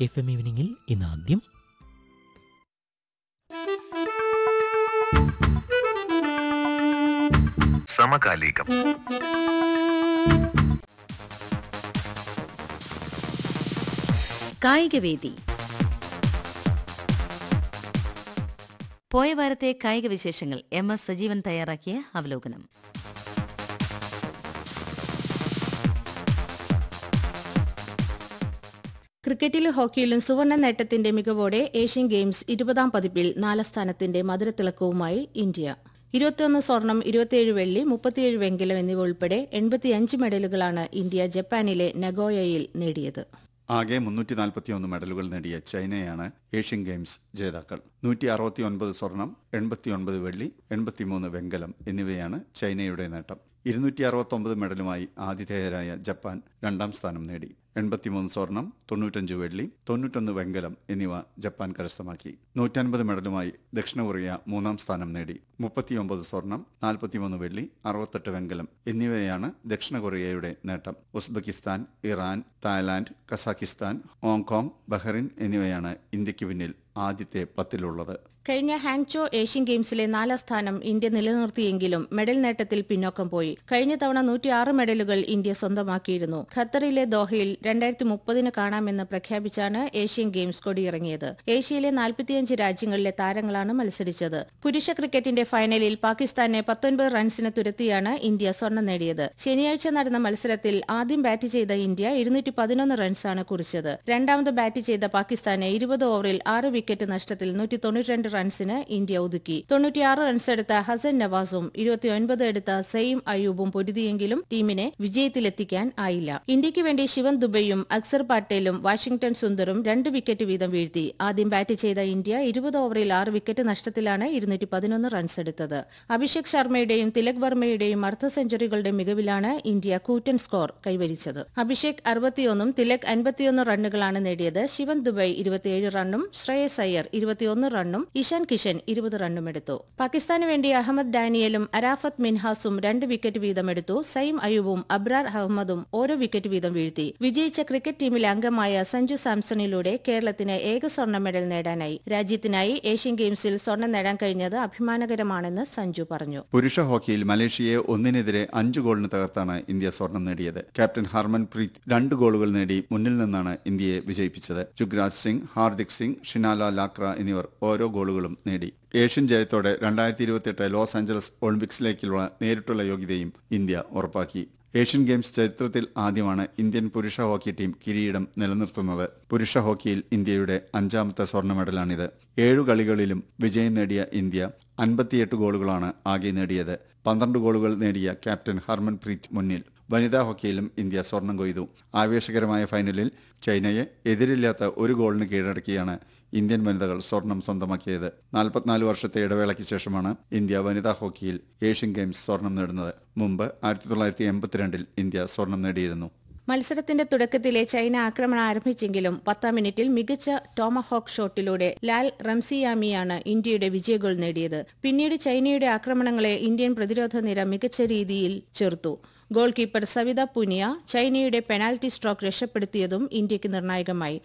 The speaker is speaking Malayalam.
എഫ് എം ഈവനിങ്ങിൽ ഇന്ന് ആദ്യം സമകാലികം കായികവേദി പോയ വാരത്തെ കായിക വിശേഷങ്ങൾ എം എസ് സജീവൻ തയ്യാറാക്കിയ അവലോകനം ക്രിക്കറ്റിലും ഹോക്കിയിലും സുവർണ നേട്ടത്തിന്റെ മികവോടെ ഏഷ്യൻ ഗെയിംസ് ഇരുപതാം പതിപ്പിൽ നാലാം സ്ഥാനത്തിന്റെ മധുരത്തിളക്കവുമായി ഇന്ത്യ ഇരുപത്തിയൊന്ന് സ്വർണം ഇരുപത്തിയേഴ് വെള്ളി മുപ്പത്തിയേഴ് വെങ്കലം എന്നിവ ഉൾപ്പെടെ എൺപത്തിയഞ്ച് മെഡലുകളാണ് ഇന്ത്യ ജപ്പാനിലെ നഗോയയിൽ നേടിയത് ആകെ മുന്നൂറ്റി നാൽപ്പത്തിയൊന്ന് മെഡലുകൾ നേടിയ ചൈനയാണ് ഏഷ്യൻ ഗെയിംസ് ജേതാക്കൾ നൂറ്റി അറുപത്തി ഒൻപത് സ്വർണം എൺപത്തിയൊൻപത് വെള്ളി എൺപത്തിമൂന്ന് വെങ്കലം എന്നിവയാണ് ചൈനയുടെ നേട്ടം ഇരുന്നൂറ്റി അറുപത്തൊമ്പത് മെഡലുമായി ആതിഥേയരായ ജപ്പാൻ രണ്ടാം സ്ഥാനം നേടി എൺപത്തിമൂന്ന് സ്വർണം തൊണ്ണൂറ്റഞ്ച് വെള്ളി തൊണ്ണൂറ്റൊന്ന് വെങ്കലം എന്നിവ ജപ്പാൻ കരസ്ഥമാക്കി നൂറ്റൻപത് മെഡലുമായി ദക്ഷിണ കൊറിയ മൂന്നാം സ്ഥാനം നേടി മുപ്പത്തിയൊമ്പത് സ്വർണം നാൽപ്പത്തിമൂന്ന് വെള്ളി അറുപത്തെട്ട് വെങ്കലം എന്നിവയാണ് ദക്ഷിണ കൊറിയയുടെ നേട്ടം Uzbekistan Iran Thailand Kazakhstan Hong Kong Bahrain എന്നിവയാണ് ഇന്ത്യക്ക് പിന്നിൽ ആദ്യത്തെ പത്തിലുള്ളത് കഴിഞ്ഞ ഹാങ്ചോ ഏഷ്യൻ ഗെയിംസിലെ നാലാം സ്ഥാനം ഇന്ത്യ നിലനിർത്തിയെങ്കിലും മെഡൽ നേട്ടത്തിൽ പിന്നോക്കം പോയി കഴിഞ്ഞ തവണ നൂറ്റിയാറ് മെഡലുകൾ ഇന്ത്യ സ്വന്തമാക്കിയിരുന്നു ഖത്തറിലെ ദോഹയിൽ രണ്ടായിരത്തി മുപ്പതിന് കാണാമെന്ന് പ്രഖ്യാപിച്ചാണ് ഏഷ്യൻ ഗെയിംസ് കൊടിയിറങ്ങിയത് ഏഷ്യയിലെ നാൽപ്പത്തിയഞ്ച് രാജ്യങ്ങളിലെ താരങ്ങളാണ് മത്സരിച്ചത് പുരുഷ ക്രിക്കറ്റിന്റെ ഫൈനലിൽ പാകിസ്ഥാനെ പത്തൊൻപത് റൺസിന് തുരത്തിയാണ് ഇന്ത്യ സ്വർണം നേടിയത് ശനിയാഴ്ച നടന്ന മത്സരത്തിൽ ആദ്യം ബാറ്റ് ചെയ്ത ഇന്ത്യ ഇരുന്നൂറ്റി പതിനൊന്ന് റൺസാണ് കുറിച്ചത് രണ്ടാമത് ബാറ്റ് ചെയ്ത പാകിസ്ഥാനെ ഇരുപത് ഓവറിൽ ആറ് വിക്കറ്റ് നഷ്ടത്തിൽ നൂറ്റി തൊണ്ണൂറ്റിരണ്ട് റൺസിന് ഇന്ത്യ ഒതുക്കി തൊണ്ണൂറ്റിയാറ് റൺസ് എടുത്ത ഹസൻ നവാസും ഇരുപത്തിയൊൻപത് എടുത്ത സയിം അയൂബും പൊരുതിയെങ്കിലും ടീമിനെ വിജയത്തിലെത്തിക്കാൻ ആയില്ല ഇന്ത്യക്ക് വേണ്ടി ശിവൻ ദുബൈയും അക്സർ പാട്ടേലും വാഷിംഗ്ടൺ സുന്ദറും രണ്ട് വിക്കറ്റ് വീതം വീഴ്ത്തി ആദ്യം ബാറ്റ് ചെയ്ത ഇന്ത്യ ഇരുപത് ഓവറിൽ ആറ് വിക്കറ്റ് നഷ്ടത്തിലാണ് ഇരുന്നൂറ്റി പതിനൊന്ന് റൺസ് എടുത്തത് അഭിഷേക് ശർമ്മയുടെയും തിലക് വർമ്മയുടെയും അർദ്ധ സെഞ്ചുറികളുടെ മികവിലാണ് ഇന്ത്യ കൂറ്റൻ സ്കോർ കൈവരിച്ചത് അഭിഷേക് അറുപത്തിയൊന്നും തിലക് അൻപത്തിയൊന്ന് റണ്ണുകളാണ് നേടിയത് ശിവൻ ദുബൈ ഇരുപത്തിയേഴ് റണ്ണും ശ്രേയസ് അയ്യർ ഇരുപത്തിയൊന്ന് റണ്ണും ഇഷാൻ കിഷൻ ഇരുപത് റണ്ണും എടുത്തു പാകിസ്ഥാന് വേണ്ടി അഹമ്മദ് ഡാനിയലും അരാഫത്ത് മിൻഹാസും രണ്ട് വിക്കറ്റ് വീതം എടുത്തു സൈം അയൂബും അബ്രാർ അഹമ്മദും ഓരോ വിക്കറ്റ് വീതം വീഴ്ത്തി വിജയിച്ച ക്രിക്കറ്റ് ടീമിലെ അംഗമായ സഞ്ജു സാംസണിലൂടെ കേരളത്തിന് ഏക സ്വർണ്ണ മെഡൽ നേടാനായി രാജ്യത്തിനായി ഏഷ്യൻ ഗെയിംസിൽ സ്വർണ്ണം നേടാൻ കഴിഞ്ഞത് അഭിമാനകരമാണെന്ന് സഞ്ജു പറഞ്ഞു പുരുഷ ഹോക്കിയിൽ മലേഷ്യയെ ഒന്നിനെതിരെ അഞ്ച് ഗോളിന് തകർത്താണ് ഇന്ത്യ സ്വർണം നേടിയത് ക്യാപ്റ്റൻ ഹർമൻ പ്രീത് രണ്ട് ഗോളുകൾ നേടി മുന്നിൽ നിന്നാണ് ഇന്ത്യയെ വിജയിപ്പിച്ചത് ജുഗ്രാജ് സിംഗ് ഹാർദിക് സിംഗ് ഷിനാല ലാക്ര എന്നിവർ ഓരോ ഗോളുകളും നേടി ഏഷ്യൻ ജയത്തോടെ രണ്ടായിരത്തി ഇരുപത്തിയെട്ട് ലോസ് ആഞ്ചലസ് ഒളിമ്പിക്സിലേക്കുള്ള നേരിട്ടുള്ള യോഗ്യതയും ഇന്ത്യ ഉറപ്പാക്കി ഏഷ്യൻ ഗെയിംസ് ചരിത്രത്തിൽ ആദ്യമാണ് ഇന്ത്യൻ പുരുഷ ഹോക്കി ടീം കിരീടം നിലനിർത്തുന്നത് പുരുഷ ഹോക്കിയിൽ ഇന്ത്യയുടെ അഞ്ചാമത്തെ സ്വർണ്ണ മെഡലാണിത് ഏഴു കളികളിലും വിജയം നേടിയ ഇന്ത്യ അൻപത്തിയെട്ട് ഗോളുകളാണ് ആകെ നേടിയത് പന്ത്രണ്ട് ഗോളുകൾ നേടിയ ക്യാപ്റ്റൻ ഹർമൻ പ്രീത് മുന്നിൽ വനിതാ ഹോക്കിയിലും ഇന്ത്യ സ്വർണം കൊയ്തു ആവേശകരമായ ഫൈനലിൽ ചൈനയെ എതിരില്ലാത്ത ഒരു ഗോളിന് കീഴടക്കിയാണ് ഇന്ത്യൻ വനിതകൾ സ്വർണം സ്വന്തമാക്കിയത് നാൽപ്പത്തിനാല് വർഷത്തെ ഇടവേളയ്ക്ക് ശേഷമാണ് ഇന്ത്യ വനിതാ ഹോക്കിയിൽ ഏഷ്യൻ ഗെയിംസ് സ്വർണം നേടുന്നത് മുമ്പ് ആയിരത്തി തൊള്ളായിരത്തി എൺപത്തിരണ്ടിൽ ഇന്ത്യ സ്വർണം നേടിയിരുന്നു മത്സരത്തിന്റെ തുടക്കത്തിലെ ചൈന ആക്രമണം ആരംഭിച്ചെങ്കിലും പത്താം മിനിറ്റിൽ മികച്ച ടോമഹോക്ക് ഷോട്ടിലൂടെ ലാൽ റംസിയാമിയാണ് ഇന്ത്യയുടെ വിജയഗോൾ നേടിയത് പിന്നീട് ചൈനയുടെ ആക്രമണങ്ങളെ ഇന്ത്യൻ പ്രതിരോധ നിര മികച്ച രീതിയിൽ ചെറുത്തു ഗോൾ കീപ്പർ സവിത പുനിയ ചൈനയുടെ പെനാൽറ്റി സ്ട്രോക്ക് രക്ഷപ്പെടുത്തിയതും ഇന്ത്യക്ക് നിർണായകമായി